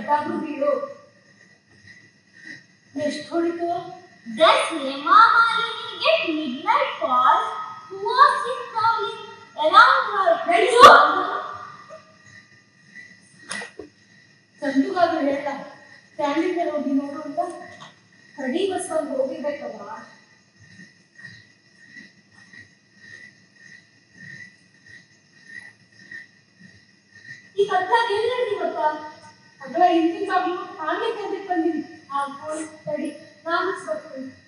ದೊಡ್ಡಾದ್ರೂ ಬೀಳು ಎಷ್ಟು ಹೊಡಿತು Does Hema Malini get midnight calls? Who was he prowling around her? ನಡಿಯೋ ಸಂಜುಗಾದ್ರೂ ಹೇಳ ಸ್ಟ್ಯಾಂಡಿಂಗ್ ಮೇಲೆ ಹೋಗಿ ನೋಡು ಅಂತ ಕಡಿ ಬಸ್ ಬಂದು ಹೋಗಿರ್ಬೇಕಲ್ಲ ಈ ಕತ್ಲಾಗ ಎಲ್ಲಿ ನಡೆದಿ ಗೊತ್ತಾ ಅದ್ರ ಹಿಂದಿನ ಬಾಗ್ಲು ಹಾಗೆ ತಂದಿಟ್ಟು ಬಂದಿನಿ ಆ ಫೋನ್ ತಡಿ ನಾನು ಬರ್ತೀನಿ